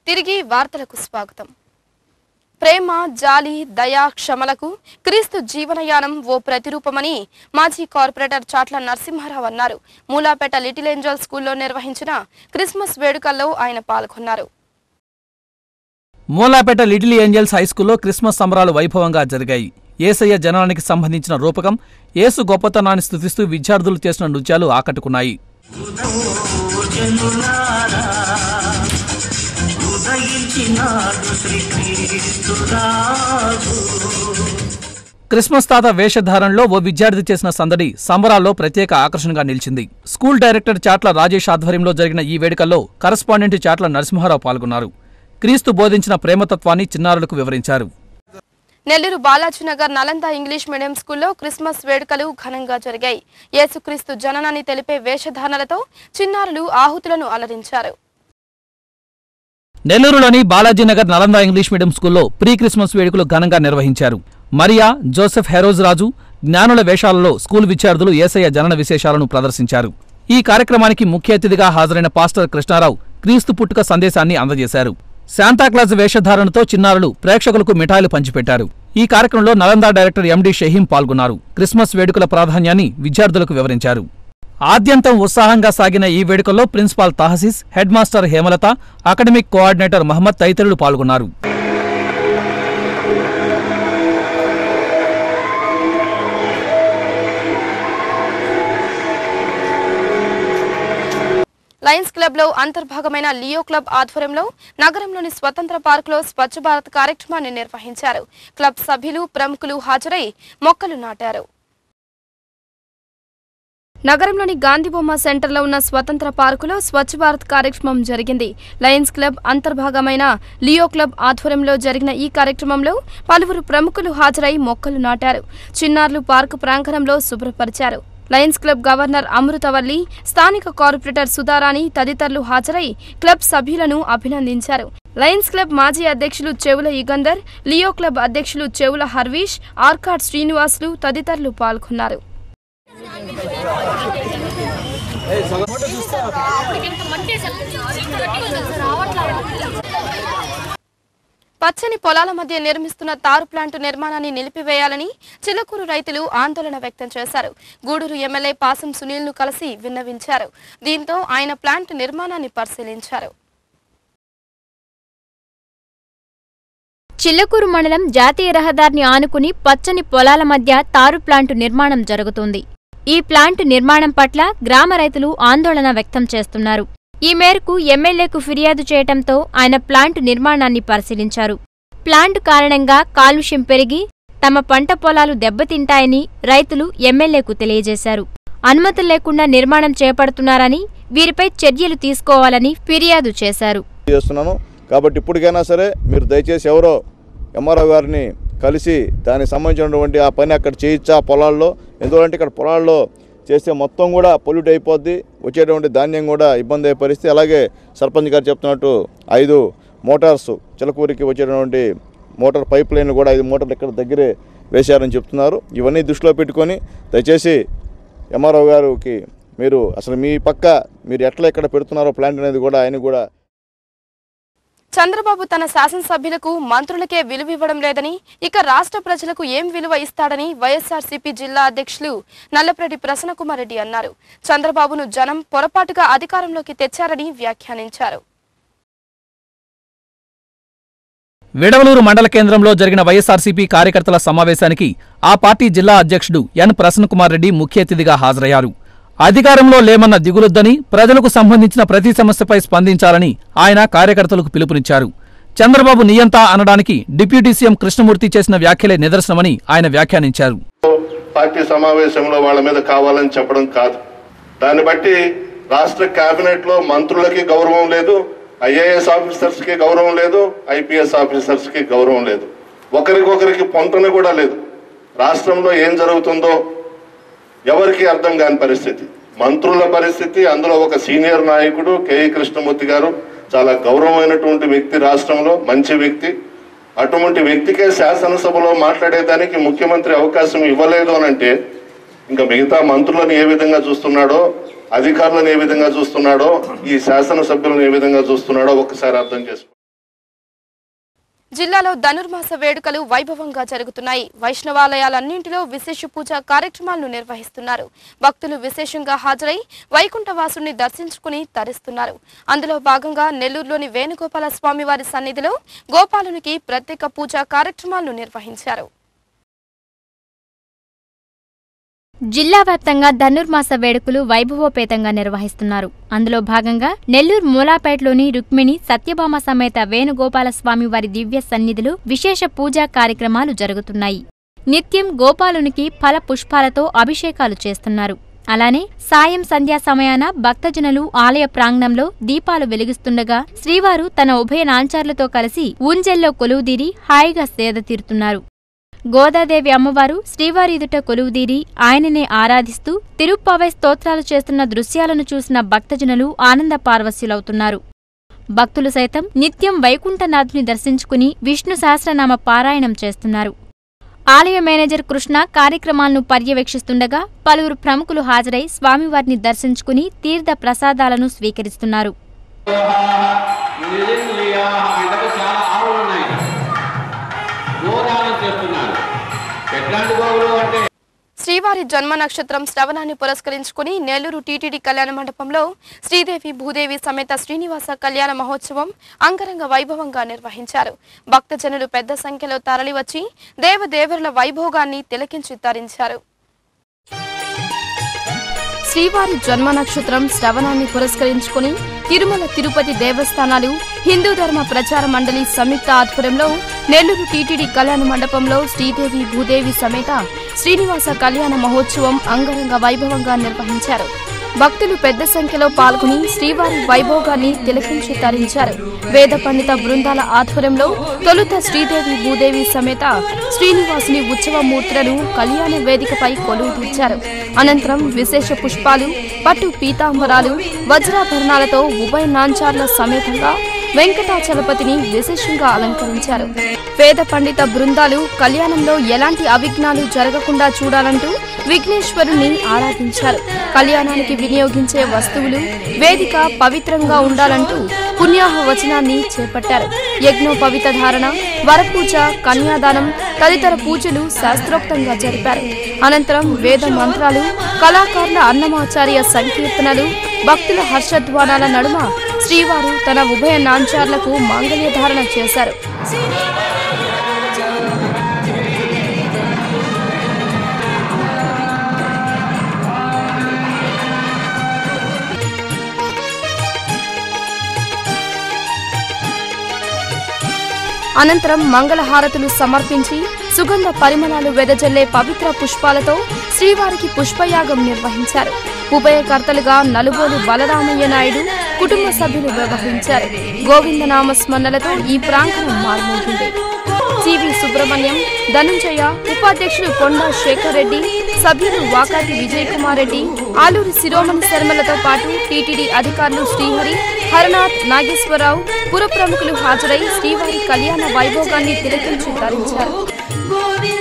తిరిగి వార్తలకు స్వాగతం ప్రేమ జాలి దయ క్షమలకు క్రీస్తు జీవనయానం ఓ ప్రతిరూపమని మాజీ కార్పొరేటర్ చాట్ల నరసింహారావు అన్నారు మూలాపేట లిటిల్ ఏంజల్ స్కూల్లో నిర్వహించిన క్రిస్మస్ వేడుకల్లో ఆయన పాల్గొన్నారు మూలాపేట లిటిల్ ఏంజల్స్ హైస్కూల్లో క్రిస్మస్ సంబరాలు వైభవంగా జరిగాయి ఏసయ్య జననానికి సంబంధించిన రూపకం యేసు గొప్పతనాన్ని స్థుతిస్తూ విద్యార్థులు చేసిన నృత్యాలు ఆకట్టుకున్నాయి జనులారా ఉదయించినాడు శ్రీక్రీస్తురాజు క్రిస్మస్ తాత వేషధారణలో ఓ విద్యార్థి చేసిన సందడి సంబరాల్లో ప్రత్యేక ఆకర్షణగా నిలిచింది స్కూల్ డైరెక్టర్ చాట్ల రాజేష్ ఆధ్వర్యంలో జరిగిన ఈ వేడుకల్లో కరస్పాండెంట్ చాట్ల నరసింహారావు పాల్గొన్నారు క్రీస్తు బోధించిన ప్రేమతత్వాన్ని చిన్నారులకు వివరించారు నెల్లూరు బాలాజీనగర్ నలంద ఇంగ్లీష్ మీడియం స్కూల్లో క్రిస్మస్ వేడుకలు ఘనంగా జరిగాయి యేసుక్రీస్తు జననాన్ని తెలిపే వేషధారణలతో చిన్నారులు ఆహుతులను అలరించారు నెల్లూరులోని బాలాజీనగర్ నలంద ఇంగ్లీష్ మీడియం స్కూల్లో ప్రీ క్రిస్మస్ వేడుకలు ఘనంగా నిర్వహించారు మరియా జోసెఫ్ హెరోజ్ రాజు జ్ఞానుల వేషాలలో స్కూల్ విద్యార్థులు ఏసయ్య జనన విశేషాలను ప్రదర్శించారు ఈ కార్యక్రమానికి ముఖ్య అతిథిగా హాజరైన పాస్టర్ కృష్ణారావు క్రీస్తు పుట్టుక సందేశాన్ని అందజేశారు శాంతాక్లాజ్ వేషధారణతో చిన్నారులు ప్రేక్షకులకు మిఠాయిలు పంచిపెట్టారు ఈ కార్యక్రమంలో నలంద డైరెక్టర్ ఎండి షహీం పాల్గొన్నారు క్రిస్మస్ వేడుకల ప్రాధాన్యాన్ని విద్యార్థులకు వివరించారు ఆద్యంతం ఉత్సాహంగా సాగిన ఈ వేడుకల్లో ప్రిన్సిపాల్ తహసీస్ head master Hemalatha academic coordinator Mohammed తదితరులు పాల్గొన్నారు లయన్స్ క్లబ్ లో అంతర్భాగమైన లియో క్లబ్ ఆధ్వర్యంలో నగరంలోని స్వతంత్ర పార్కులో స్వచ్ఛ భారత్ కార్యక్రమాన్ని నిర్వహించారు క్లబ్ సభ్యులు ప్రముఖులు హాజరై మొక్కలు నాటారు నగరంలోని గాంధీబొమ్మ సెంటర్లో ఉన్న స్వతంత్ర పార్కులో స్వచ్ఛ భారత్ కార్యక్రమం జరిగింది లయన్స్ క్లబ్ అంతర్భాగమైన లియో క్లబ్ ఆధ్వర్యంలో జరిగిన ఈ కార్యక్రమంలో పలువురు ప్రముఖులు హాజరై మొక్కలు నాటారు చిన్నారులు పార్కు ప్రాంగణంలో శుభ్రపరిచారు లయన్స్ క్లబ్ గవర్నర్ అమృతవల్లి స్థానిక కార్పొరేటర్ సుధారాణి తదితరులు హాజరై క్లబ్ సభ్యులను అభినందించారు లయన్స్ క్లబ్ మాజీ అధ్యక్షులు చెవుల యుగంధర్ లియో క్లబ్ అధ్యక్షులు చెవుల హర్వీష్ ఆర్కాడ్ శ్రీనివాసులు తదితరులు పాల్గొన్నారు పచ్చని పొలాల మధ్య నిర్మిస్తున్న తారు ప్లాంటు నిర్మాణాన్ని నిలిపివేయాలని చిలకూరు రైతులు ఆందోళన వ్యక్తం చేశారు గూడూరు ఎమ్మెల్యే పాసం సునీల్ను కలిసి విన్నవించారు దీంతో ఆయన ప్లాంట్ నిర్మాణాన్ని పరిశీలించారు చిల్లకూరు మండలం జాతీయ రహదారిని ఆనుకుని పచ్చని పొలాల మధ్య తారు ప్లాంటు నిర్మాణం జరుగుతోంది ఈ ప్లాంటు నిర్మాణం పట్ల గ్రామ రైతులు ఆందోళన వ్యక్తం చేస్తున్నారు ఈ మేరకు ఎమ్మెల్యేకు ఫిర్యాదు చేయటంతో ఆయన ప్లాంటు నిర్మాణాన్ని పరిశీలించారు ప్లాంటు కారణంగా కాలుష్యం పెరిగి తమ పంట పొలాలు దెబ్బతింటాయని రైతులు ఎమ్మెల్యేకు తెలియజేశారు అనుమతులు లేకుండా నిర్మాణం చేపడుతున్నారని వీరిపై చర్యలు తీసుకోవాలని ఫిర్యాదు చేశారు చేస్తున్నాను కాబట్టి ఇప్పటికైనా సరే మీరు దయచేసి ఎవరో ఎంఆర్ఓ గారిని కలిసి దానికి సంబంధించినటువంటి ఆ పని అక్కడ చేయొచ్చా పొలాల్లో ఎందుకంటే ఇక్కడ పొలాల్లో చేస్తే మొత్తం కూడా పొల్యూట్ అయిపోద్ది వచ్చేటువంటి ధాన్యం కూడా ఇబ్బంది అయ్యే పరిస్థితి అలాగే సర్పంచ్ గారు చెప్తున్నట్టు ఐదు మోటార్స్ చిలకూరికి వచ్చేటువంటి మోటార్ పైప్ లైన్లు కూడా ఐదు మోటార్లు ఇక్కడ దగ్గరే వేశారని చెప్తున్నారు ఇవన్నీ దృష్టిలో పెట్టుకొని దయచేసి ఎంఆర్ఓ గారికి మీరు అసలు మీ పక్క మీరు ఎట్లా ఇక్కడ పెడుతున్నారో ప్లాంట్ అనేది కూడా ఆయన కూడా చంద్రబాబు తన శాసనసభ్యులకు మంత్రులకే విలువ ఇవ్వడం లేదని ఇక రాష్ట్ర ప్రజలకు ఏం విలువ ఇస్తాడని వైఎస్ఆర్సీపీ జిల్లా అధ్యక్షులు నల్లప్రెడ్డి ప్రసన్నకుమార్ రెడ్డి అన్నారు చంద్రబాబును జనం పొరపాటుగా అధికారంలోకి తెచ్చారని వ్యాఖ్యానించారు విడవలూరు మండల కేంద్రంలో జరిగిన వైఎస్ఆర్సీపీ కార్యకర్తల సమావేశానికి ఆ పార్టీ జిల్లా అధ్యక్షుడు ఎన్ ప్రసన్నకుమార్ రెడ్డి ముఖ్య అతిథిగా హాజరయ్యారు అధికారంలో లేమన్న దిగులొద్దని ప్రజలకు సంబంధించిన ప్రతి సమస్యపై స్పందించాలని ఆయన కార్యకర్తలకు పిలుపునిచ్చారు చంద్రబాబు నియంతా అనడానికి డిప్యూటీ సీఎం కృష్ణమూర్తి చేసిన వ్యాఖ్యలే నిదర్శనమని ఆయన వ్యాఖ్యానించారు పార్టీ సమావేశంలో వాళ్ళ మీద కావాలని చెప్పడం కాదు దాన్ని బట్టి రాష్ట్ర కేబినెట్ లో మంత్రులకి గౌరవం లేదు ఐఏఎస్ ఆఫీసర్స్ కి గౌరవం లేదు ఐపీఎస్ ఆఫీసర్స్ కి గౌరవం లేదు ఒకరికొకరికి పొంతన కూడా లేదు రాష్ట్రంలో ఏం జరుగుతుందో ఎవరికి అర్థం కాని పరిస్థితి మంత్రుల పరిస్థితి అందులో ఒక సీనియర్ నాయకుడు కేఈ కృష్ణమూర్తి గారు చాలా గౌరవమైనటువంటి వ్యక్తి రాష్ట్రంలో మంచి వ్యక్తి అటువంటి వ్యక్తికే శాసనసభలో మాట్లాడేదానికి ముఖ్యమంత్రి అవకాశం ఇవ్వలేదు అని అంటే ఇంకా మిగతా మంత్రులను ఏ విధంగా చూస్తున్నాడో అధికారులను ఏ విధంగా చూస్తున్నాడో ఈ శాసనసభ్యులను ఏ విధంగా చూస్తున్నాడో ఒకసారి అర్థం చేసుకో జిల్లాలో ధనుర్మాస వేడుకలు వైభవంగా జరుగుతున్నాయి వైష్ణవాలయాలన్నింటిలో విశేష పూజ కార్యక్రమాలను నిర్వహిస్తున్నారు భక్తులు విశేషంగా హాజరై వైకుంఠవాసుని దర్శించుకుని తరిస్తున్నారు అందులో భాగంగా నెల్లూరులోని వేణుగోపాల స్వామి వారి సన్నిధిలో గోపాలునికి ప్రత్యేక పూజా కార్యక్రమాలను నిర్వహించారు జిల్లా వ్యాప్తంగా ధనుర్మాస వేడుకలు వైభవోపేతంగా నిర్వహిస్తున్నారు అందులో భాగంగా నెల్లూరు మూలాపేటలోని రుక్మిణి సత్యభామ సమేత వేణుగోపాలస్వామి వారి దివ్య సన్నిధిలో విశేష పూజా కార్యక్రమాలు జరుగుతున్నాయి నిత్యం గోపాలునికి ఫల పుష్పాలతో అభిషేకాలు చేస్తున్నారు అలానే సాయం సంధ్యా సమయాన భక్తజనులు ఆలయ ప్రాంగణంలో దీపాలు వెలిగిస్తుండగా శ్రీవారు తన ఉభయ నాంచార్లతో కలిసి ఊంజెల్లో కొలువుదీరి హాయిగా సేద తీరుతున్నారు గోదాదేవి అమ్మవారు శ్రీవారి ఎదుట కొలువుదీరి ఆయననే ఆరాధిస్తూ తిరుప్పావై స్తోత్రాలు చేస్తున్న దృశ్యాలను చూసిన భక్తజనులు ఆనంద పార్వశ్యులవుతున్నారు భక్తులు సైతం నిత్యం వైకుంఠనాథుని దర్శించుకుని విష్ణు సహస్రనామ పారాయణం చేస్తున్నారు ఆలయ మేనేజర్ కృష్ణ కార్యక్రమాలను పర్యవేక్షిస్తుండగా పలువురు ప్రముఖులు హాజరై స్వామివారిని దర్శించుకుని తీర్థ ప్రసాదాలను స్వీకరిస్తున్నారు ఇంతకు చాలా ఆవులు ఉన్నాయి గోదానం చేస్తున్నారు ఎట్లాంటి గోవులు అంటే శ్రీవారి జన్మ నక్షత్రం శ్రవణాన్ని పురస్కరించుకుని నెల్లూరు టీటీడీ కళ్యాణ మండపంలో శ్రీదేవి భూదేవి సమేత శ్రీనివాస కళ్యాణ మహోత్సవం అంగరంగ వైభవంగా నిర్వహించారు భక్తజనులు పెద్ద సంఖ్యలో తరలివచ్చి దేవదేవరుల వైభోగాన్ని తిలకించి తరించారు శ్రీవారి జన్మ నక్షత్రం శ్రవణాన్ని పురస్కరించుకుని తిరుమల తిరుపతి దేవస్థానాలు హిందూ ధర్మ ప్రచార మండలి సంయుక్త ఆధ్వర్యంలో నెల్లూరు టీటీడీ కళ్యాణ మండపంలో శ్రీదేవి భూదేవి సమేత శ్రీనివాస కళ్యాణ మహోత్సవం అంగరంగ వైభవంగా నిర్వహించారు భక్తులు పెద్ద సంఖ్యలో పాల్గొని శ్రీవారి వైభోగాన్ని తిలకించి తరించారు వేద పండిత బృందాల ఆధ్వర్యంలో తొలుత శ్రీదేవి భూదేవి సమేత శ్రీనివాసుని ఉత్సవ మూర్తులను కళ్యాణ వేదికపై కొలువు తీర్చారు అనంతరం విశేష పుష్పాలు పట్టు పీతాంబరాలు వజ్రాభరణాలతో ఉభయ నాంచార్ల సమేతంగా వెంకటాచలపతిని విశేషంగా అలంకరించారు వేద పండిత బృందాలు కళ్యాణంలో ఎలాంటి అవిఘ్నాలు జరగకుండా చూడాలంటూ విఘ్నేశ్వరుని ఆరాధించారు కళ్యాణానికి వినియోగించే వస్తువులు వేదిక పవిత్రంగా ఉండాలంటూ పుణ్యాహ వచనాన్ని చేపట్టారు యజ్ఞోపవిత ధారణ వరపూజ కన్యాదానం తదితర పూజలు శాస్త్రోక్తంగా జరిపారు అనంతరం వేద మంత్రాలు కళాకారుల అన్నమాచార్య సంకీర్తనలు భక్తుల హర్షధ్వానాల నడుమ శ్రీవారు తన ఉభయ నాంచార్లకు మాంగళ్య ధారణ చేశారు అనంతరం మంగళహారతులు సమర్పించి సుగంధ పరిమళాలు వెదజల్లే పవిత్ర పుష్పాలతో శ్రీవారికి పుష్పయాగం నిర్వహించారు ఉభయకర్తలుగా నలుగోలు బలరామయ్య నాయుడు కుటుంబ సభ్యులు వ్యవహరించారు గోవిందనామ స్మరణలతో ఈ ప్రాంగణం మారుమోగింది సివి సుబ్రహ్మణ్యం ధనుంజయ ఉపాధ్యక్షులు కొండా శేఖర్ రెడ్డి సభ్యులు వాకాటి విజయ్ కుమార్ రెడ్డి ఆలూరి శిరోమణి శర్మలతో పాటు టీటీడీ అధికారులు శ్రీహరి హరనాథ్ నాగేశ్వరరావు పుర ప్రముఖులు హాజరై శ్రీవారి కళ్యాణ వైభోగాన్ని తిలకించి తరించారు గోవింద